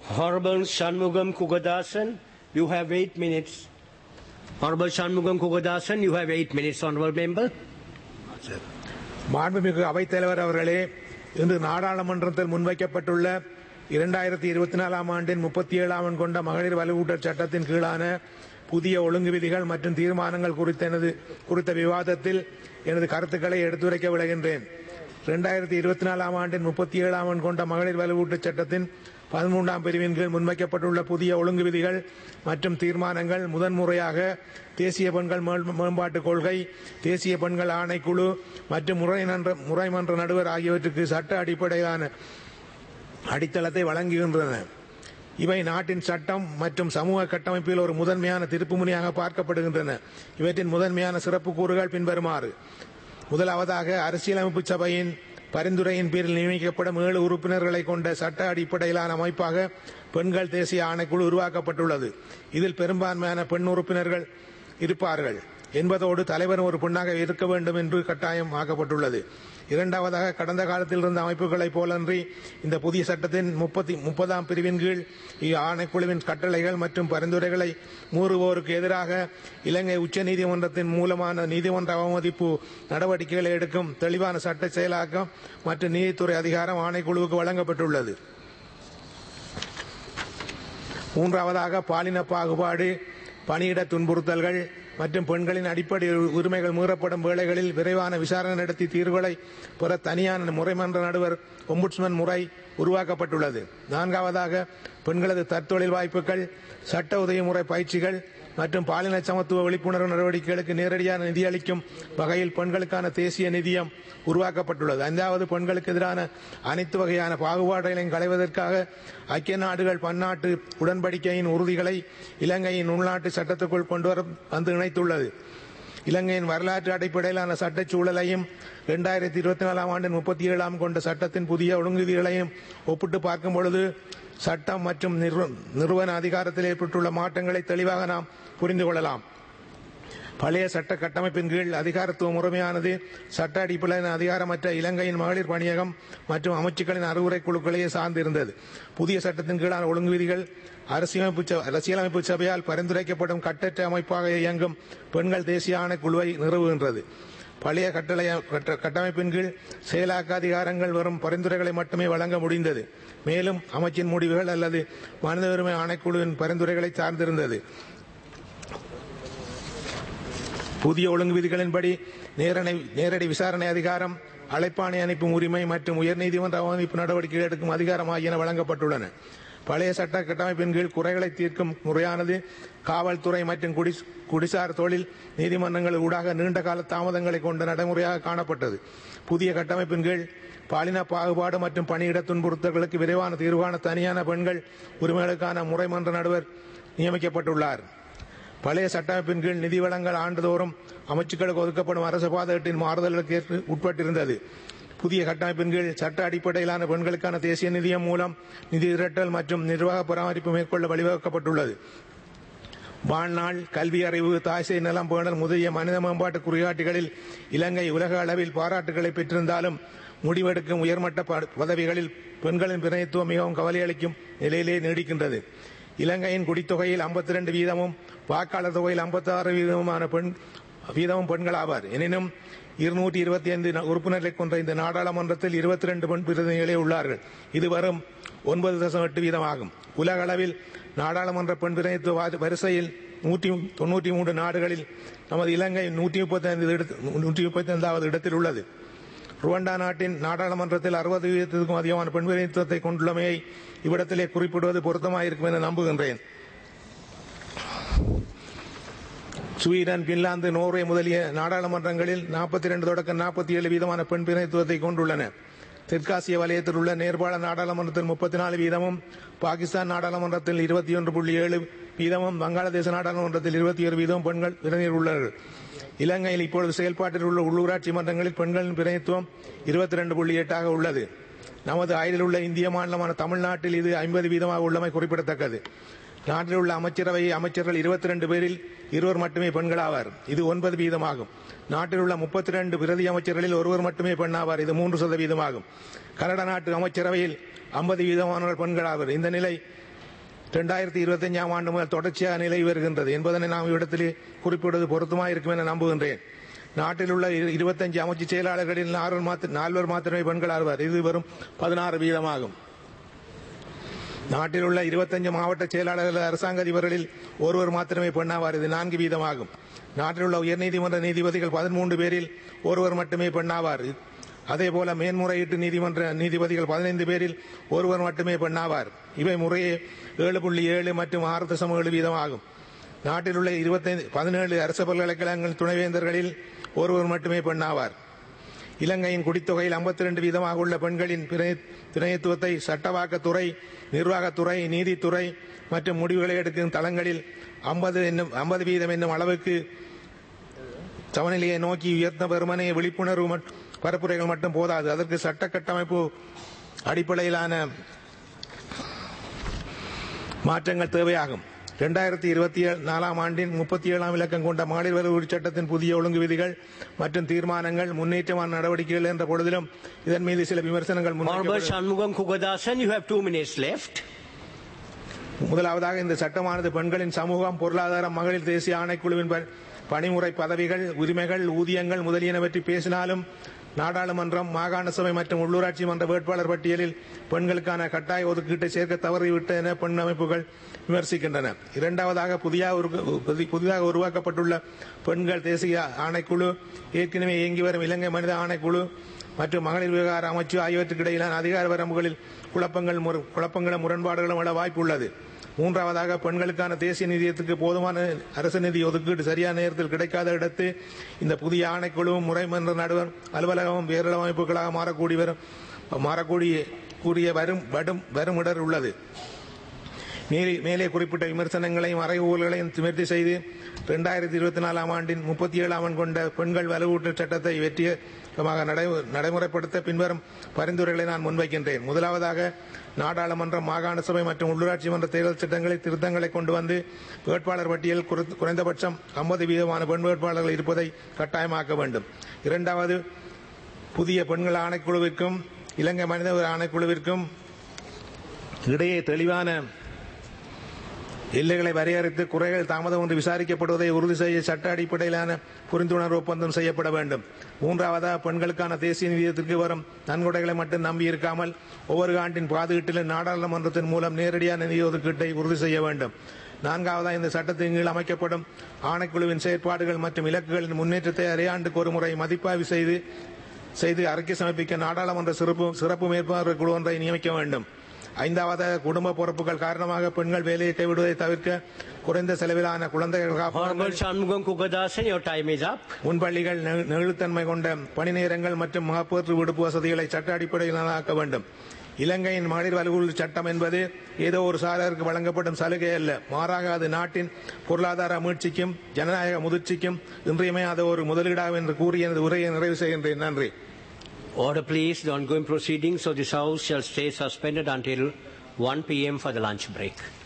Honorable Shanmugam Kugadasan, you have eight minutes. Honorable Shanmugam Kugadasan, you have eight minutes, Honorable Member. மாண்புமிகு அவைத்தலைவர் அவர்களே இன்று நாடாளுமன்றத்தில் முன்வைக்கப்பட்டுள்ள இரண்டாயிரத்தி இருபத்தி நாலாம் ஆண்டின் முப்பத்தி ஏழாம் ஆண்டு கொண்ட மகளிர் வலுவூட்டல் சட்டத்தின் கீழான புதிய ஒழுங்கு விதிகள் மற்றும் தீர்மானங்கள் குறித்த எனது குறித்த விவாதத்தில் எனது கருத்துக்களை எடுத்துரைக்க விளைகின்றேன் இரண்டாயிரத்தி இருபத்தி நாலாம் ஆண்டின் முப்பத்தி ஏழாம் ஆண்டு கொண்ட மகளிர் வலுவூட்டல் சட்டத்தின் பதிமூன்றாம் பிரிவின் கீழ் முன்வைக்கப்பட்டுள்ள புதிய ஒழுங்கு விதிகள் மற்றும் தீர்மானங்கள் முதன்முறையாக தேசிய பெண்கள் மேல்- மேம்பாட்டுக் கொள்கை தேசிய பெண்கள் ஆணைக்குழு மற்றும் முறைமன்ற முறைமன்ற நடுவர் ஆகியவற்றுக்கு சட்ட அடிப்படையிலான அடித்தளத்தை வழங்குகின்றன இவை நாட்டின் சட்டம் மற்றும் சமூக கட்டமைப்பில் ஒரு முதன்மையான திருப்புமுனையாக பார்க்கப்படுகின்றன இவற்றின் முதன்மையான சிறப்பு கூறுகள் பின்வருமாறு முதலாவதாக அரசியலமைப்பு சபையின் பரிந்துரையின் பேரில் நியமிக்கப்படும் ஏழு உறுப்பினர்களை கொண்ட சட்ட அடிப்படையிலான அமைப்பாக பெண்கள் தேசிய ஆணைக்குழு உருவாக்கப்பட்டுள்ளது இதில் பெரும்பான்மையான பெண் உறுப்பினர்கள் இருப்பார்கள் என்பதோடு தலைவரும் ஒரு பெண்ணாக இருக்க வேண்டும் என்று கட்டாயம் ஆக்கப்பட்டுள்ளது இரண்டாவதாக கடந்த காலத்தில் இருந்த அமைப்புகளைப் போலன்றி இந்த புதிய சட்டத்தின் முப்பத்தி முப்பதாம் பிரிவின் கீழ் ஆணைக்குழுவின் கட்டளைகள் மற்றும் பரிந்துரைகளை மூறுவோருக்கு எதிராக இலங்கை உச்சநீதிமன்றத்தின் மூலமான நீதிமன்ற அவமதிப்பு நடவடிக்கைகளை எடுக்கும் தெளிவான சட்ட செயலாக்கம் மற்றும் நீதித்துறை அதிகாரம் ஆணைக்குழுவுக்கு வழங்கப்பட்டுள்ளது மூன்றாவதாக பாலின பாகுபாடு பணியிட துன்புறுத்தல்கள் மற்றும் பெண்களின் அடிப்படை உரிமைகள் மீறப்படும் வேளைகளில் விரைவான விசாரணை நடத்தி தீர்வுகளை பெற தனியான முறைமன்ற நடுவர் ஒம்புட்ஸ்மன் முறை உருவாக்கப்பட்டுள்ளது நான்காவதாக பெண்களது தற்தொழில் வாய்ப்புகள் சட்ட உதவி முறை பயிற்சிகள் மற்றும் பாலின சமத்துவ விழிப்புணர்வு நடவடிக்கைகளுக்கு நேரடியான நிதியளிக்கும் வகையில் பெண்களுக்கான தேசிய நிதியம் உருவாக்கப்பட்டுள்ளது ஐந்தாவது பெண்களுக்கு எதிரான அனைத்து வகையான பாகுபாடுகளையும் களைவதற்காக ஐக்கிய நாடுகள் பன்னாட்டு உடன்படிக்கையின் உறுதிகளை இலங்கையின் உள்நாட்டு சட்டத்துக்குள் கொண்டு வர வந்து இணைத்துள்ளது இலங்கையின் வரலாற்று அடிப்படையிலான சட்டச் சூழலையும் இரண்டாயிரத்தி இருபத்தி நாலாம் ஆண்டின் முப்பத்தி ஏழாம் கொண்ட சட்டத்தின் புதிய ஒழுங்கு விதிகளையும் ஒப்பிட்டு பார்க்கும் பொழுது சட்டம் மற்றும் நிறுவ- நிறுவன அதிகாரத்தில் ஏற்பட்டுள்ள மாற்றங்களை தெளிவாக நாம் புரிந்து கொள்ளலாம் பழைய சட்ட கட்டமைப்பின் கீழ் அதிகாரத்துவ முறைமையானது சட்ட அடிப்படையிலான அதிகாரமற்ற இலங்கையின் மகளிர் பணியகம் மற்றும் அமைச்சுக்களின் அறிவுரை குழுக்களையே சார்ந்திருந்தது புதிய சட்டத்தின் கீழான ஒழுங்கு விதிகள் அரசியலமைப்பு ச- அரசியலமைப்பு சபையால் பரிந்துரைக்கப்படும் கட்டற்ற அமைப்பாக இயங்கும் பெண்கள் தேசிய ஆணைக்குழுவை நிறுவுகின்றது பழைய கட்டளை கட்ட- கட்டமைப்பின் கீழ் செயலாக்க அதிகாரங்கள் வரும் பரிந்துரைகளை மட்டுமே வழங்க முடிந்தது மேலும் அமைச்சின் முடிவுகள் அல்லது மனித உரிமை ஆணைக்குழுவின் பரிந்துரைகளை சார்ந்திருந்தது புதிய ஒழுங்கு விதிகளின்படி நேரணை நேரடி விசாரணை அதிகாரம் அழைப்பாணை அனுப்பும் உரிமை மற்றும் உயர்நீதிமன்ற அவமதிப்பு நடவடிக்கை எடுக்கும் அதிகாரம் ஆகியன வழங்கப்பட்டுள்ளன பழைய சட்ட கட்டமைப்பின் கீழ் குறைகளை தீர்க்கும் முறையானது காவல்துறை மற்றும் குடிஸ்- குடிசார் தொழில் நீதிமன்றங்கள் ஊடாக நீண்ட கால தாமதங்களை கொண்ட நடைமுறையாக காணப்பட்டது புதிய கட்டமைப்பின் கீழ் பாலின பாகுபாடு மற்றும் பணியிட துன்புறுத்தல்களுக்கு விரைவான தீர்வான தனியான பெண்கள் உரிமைகளுக்கான முறைமன்ற நடுவர் நியமிக்கப்பட்டுள்ளார் பழைய சட்டமைப்பின் கீழ் நிதி வழங்கல் ஆண்டுதோறும் அமைச்சுக்களுக்கு ஒதுக்கப்படும் அரசு பாதகத்தின் மாறுதலுக்கு ஏற்று- உட்பட்டிருந்தது புதிய கட்டமைப்பின் கீழ் சட்ட அடிப்படையிலான பெண்களுக்கான தேசிய நிதியம் மூலம் நிதி திரட்டல் மற்றும் நிர்வாக பராமரிப்பு மேற்கொள்ள வழிவகுக்கப்பட்டுள்ளது வாழ்நாள் கல்வி அறிவு தாய்சை நலம் பேணல் முதலிய மனித மேம்பாட்டு குறிகாட்டிகளில் இலங்கை உலக அளவில் பாராட்டுகளை பெற்றிருந்தாலும் முடிவெடுக்கும் உயர்மட்ட ப- பதவிகளில் பெண்களின் பிரதித்துவம் மிகவும் கவலையளிக்கும் நிலையிலே நீடிக்கின்றது இலங்கையின் குடித்தொகையில் 52 வீதமும் வாக்காளர் தொகையில் 56 வீதமுமான பெண் வீதமும் பெண்கள் ஆவார் எனினும் இருநூற்றி இருபத்தி ஐந்து உறுப்பினர்களை கொண்ட இந்த நாடாளுமன்றத்தில் 22 பெண் பிரதிநிதிகளே உள்ளார்கள் இது வரும் ஒன்பது தசம் எட்டு வீதமாகும் உலக அளவில் நாடாளுமன்ற பெண் பிரதிநிதித்துவ வா- வரிசையில் நூற்றி தொன்னூற்றி மூன்று நாடுகளில் நமது இலங்கை நூற்றி முப்பத்தி ஐந்து நூற்றி முப்பத்தி ஐந்தாவது இடத்தில் உள்ளது ருவண்டா நாட்டின் நாடாளுமன்றத்தில் அறுபது வீதத்திற்கும் அதிகமான பெண் பிரதிநிதித்துவத்தை கொண்டுள்ளமையை இவ்விடத்திலே குறிப்பிடுவது பொருத்தமாயிருக்கும் என நம்புகின்றேன் ஸ்வீடன் பின்லாந்து நோர்வே முதலிய நாடாளுமன்றங்களில் 42 தொடக்க 47 வீதமான பெண் பிரதிநிதித்துவத்தை கொண்டுள்ளன தெற்காசிய வலயத்தில் உள்ள நேபாள நாடாளுமன்றத்தில் 34 வீதமும் பாகிஸ்தான் நாடாளுமன்றத்தில் 21.7 புள்ளி ஏழு வீதமும் வங்காளதேச நாடாளுமன்றத்தில் 21 வீதமும் பெண்கள் பிரதிநிதிகள் உள்ளனர் இலங்கையில் இப்பொழுது செயல்பாட்டில் உள்ள உள்ளூராட்சி மன்றங்களில் பெண்களின் பிரதிநிதித்துவம் 22.8 புள்ளி எட்டாக உள்ளது நமது அயலில் உள்ள இந்திய மாநிலமான தமிழ்நாட்டில் இது 50 வீதமாக உள்ளமை குறிப்பிடத்தக்கது நாட்டில் உள்ள அமைச்சரவை அமைச்சர்கள் 22 பேரில் இருவர் மட்டுமே பெண்களாவார் இது ஒன்பது வீதமாகும் நாட்டில் உள்ள 32 பிரதி அமைச்சர்களில் ஒருவர் மட்டுமே பெண்ணாவார் இது மூன்று சதவீதமாகும் கனடா நாட்டு அமைச்சரவையில் 50 வீதமானவர் பெண்களாவர் இந்த நிலை இரண்டாயிரத்தி இருபத்தஞ்சாம் ஆண்டு முதல் தொடர்ச்சியாக நிலை வருகின்றது என்பதனை நாம் இவ்விடத்திலே குறிப்பிடுவது பொருத்தமாக இருக்கும் என நம்புகின்றேன் நாட்டில் உள்ள இருபத்தஞ்சு அமைச்சு செயலாளர்களில் நால்வர் மாத்த- நால்வர் மாத்திரமே பெண்கள் ஆழ்வார் இது வெறும் பதினாறு வீதமாகும் நாட்டில் உள்ள இருபத்தஞ்சு மாவட்ட செயலாளர்கள் அரசாங்க அதிபர்களில் ஒருவர் மாத்திரமே பெண்ணாவார் இது நான்கு வீதமாகும் நாட்டில் உள்ள உயர்நீதிமன்ற நீதிபதிகள் பதிமூன்று பேரில் ஒருவர் மட்டுமே பெண்ணாவார் அதேபோல மேன்முறையீட்டு நீதிமன்ற நீதிபதிகள் பதினைந்து பேரில் ஒருவர் மட்டுமே பெண்ணாவார் இவை முறையே ஏழு புள்ளி ஏழு மற்றும் ஆறு தசம் ஏழு வீதமாகும் நாட்டில் உள்ள இருபத்தைந்து பதினேழு அரசு பல்கலைக்கழகங்கள் துணைவேந்தர்களில் ஒருவர் மட்டுமே பெண்ணாவார் இலங்கையின் குடித்தொகையில் 52% ரெண்டு வீதமாக உள்ள பெண்களின் பிணை- பிணையத்துவத்தை சட்டவாக்கத்துறை நிர்வாகத்துறை நீதித்துறை மற்றும் முடிவுகளை எடுக்கும் தளங்களில் 50 என்னும் 50 வீதம் என்னும் அளவுக்கு சமநிலையை நோக்கி உயர்த்த வெறுமனே விழிப்புணர்வு மற்றும் பரப்புரைகள் மட்டும் போதாது அதற்கு சட்ட கட்டமைப்பு அடிப்படையிலான மாற்றங்கள் தேவையாகும் இரண்டாயிரத்தி இருபத்தி நாலாம் ஆண்டின் முப்பத்தி ஏழாம் இலக்கம் கொண்ட மகளிர் வலுவூர் சட்டத்தின் புதிய ஒழுங்கு விதிகள் மற்றும் தீர்மானங்கள் முன்னேற்றமான நடவடிக்கைகள் என்ற பொழுதிலும் இதன் மீது சில விமர்சனங்கள் Honorable முன்வைக்கப்படும் Shanmugam Kugadasan, you have two minutes left. முதலாவதாக இந்த சட்டமானது பெண்களின் சமூகம் பொருளாதாரம் மகளிர் தேசிய ஆணைக்குழுவின் ப- பணிமுறை பதவிகள் உரிமைகள் ஊதியங்கள் முதலியன பற்றி பேசினாலும் நாடாளுமன்றம் மாகாண சபை மற்றும் உள்ளூராட்சி மன்ற வேட்பாளர் பட்டியலில் பெண்களுக்கான கட்டாய ஒதுக்கீட்டை சேர்க்க தவறிவிட்ட என பெண் அமைப்புகள் விமர்சிக்கின்றன இரண்டாவதாக புதிய உருக- புதி- புதிதாக உருவாக்கப்பட்டுள்ள பெண்கள் தேசிய ஆணைக்குழு ஏற்கனவே இயங்கி வரும் இலங்கை மனித ஆணைக்குழு மற்றும் மகளிர் விவகார அமைச்சு ஆகியவற்றுக்கு இடையிலான அதிகார வரம்புகளில் குழப்பங்கள் முற- குழப்பங்களும் முரண்பாடுகளும் எழ வாய்ப்புள்ளது மூன்றாவதாக பெண்களுக்கான தேசிய நிதியத்துக்கு போதுமான அரசு நிதி ஒதுக்கீடு சரியான நேரத்தில் கிடைக்காத இடத்து இந்த புதிய ஆணைக்குழுவும் முறைமன்ற நடுவர் அலுவலகமும் பேரளவு அமைப்புகளாக மாறக்கூடி வரும் மாறக்கூடிய கூடிய வரும் வடும் வரும் இடர் உள்ளது மேலே மேலே குறிப்பிட்ட விமர்சனங்களையும் அறைகூறல்களையும் நிவர்த்தி செய்து இரண்டாயிரத்தி இருபத்தி நாலாம் ஆண்டின் முப்பத்தி ஏழாம் ஆண்டு கொண்ட பெண்கள் வலுவூட்டு சட்டத்தை வெற்றிகரமாக நடை- நடைமுறைப்படுத்த பின்வரும் பரிந்துரைகளை நான் முன்வைக்கின்றேன் முதலாவதாக நாடாளுமன்றம் மாகாண சபை மற்றும் உள்ளூராட்சி மன்ற தேர்தல் சட்டங்களில் திருத்தங்களை கொண்டு வந்து வேட்பாளர் பட்டியல் குறை- குறைந்தபட்சம் 50 வீதமான பெண் வேட்பாளர்கள் இருப்பதை கட்டாயமாக்க வேண்டும் இரண்டாவது புதிய பெண்கள் ஆணைக்குழுவிற்கும் இலங்கை மனித உரிமை ஆணைக்குழுவிற்கும் இடையே தெளிவான எல்லைகளை வரையறுத்து குறைகள் தாமதமின்றி விசாரிக்கப்படுவதை உறுதி செய்ய சட்ட அடிப்படையிலான புரிந்துணர்வு ஒப்பந்தம் செய்யப்பட வேண்டும் மூன்றாவதாக பெண்களுக்கான தேசிய நிதியத்திற்கு வரும் நன்கொடைகளை மட்டும் நம்பி இருக்காமல் ஒவ்வொரு ஆண்டின் பாதுகாட்டிலும் நாடாளுமன்றத்தின் மூலம் நேரடியான நிதி ஒதுக்கீட்டை உறுதி செய்ய வேண்டும் நான்காவதாக இந்த சட்டத்தின் கீழ் அமைக்கப்படும் ஆணைக்குழுவின் செயற்பாடுகள் மற்றும் இலக்குகளின் முன்னேற்றத்தை அரையாண்டுக்கு ஒரு முறை மதிப்பாய்வு செய்து செய்து அறிக்கை சமர்ப்பிக்க நாடாளுமன்ற சிறப்பு சிறப்பு மேற்பார்வை குழு ஒன்றை நியமிக்க வேண்டும் ஐந்தாவதாக குடும்ப பொறுப்புகள் காரணமாக பெண்கள் வேலையை கைவிடுவதை தவிர்க்க குறைந்த செலவிலான குழந்தைகள் காப்பகம் Honorable Shanmugam Kugadasan, your time is up. முன்பள்ளிகள் நெ- நெகிழ்த்தன்மை கொண்ட பணி நேரங்கள் மற்றும் மகப்பேற்று விடுப்பு வசதிகளை சட்ட அடிப்படையில் ஆக்க வேண்டும் இலங்கையின் மகளிர் வலுவூர் சட்டம் என்பது ஏதோ ஒரு சாரருக்கு வழங்கப்படும் சலுகை அல்ல மாறாக அது நாட்டின் பொருளாதார மீட்சிக்கும் ஜனநாயக முதிர்ச்சிக்கும் இன்றியமையாத ஒரு முதலீடாகும் என்று கூறி எனது உரையை நிறைவு செய்கின்றேன் நன்றி Order please, the ongoing proceedings of this House shall stay suspended until 1 p.m. for the lunch break.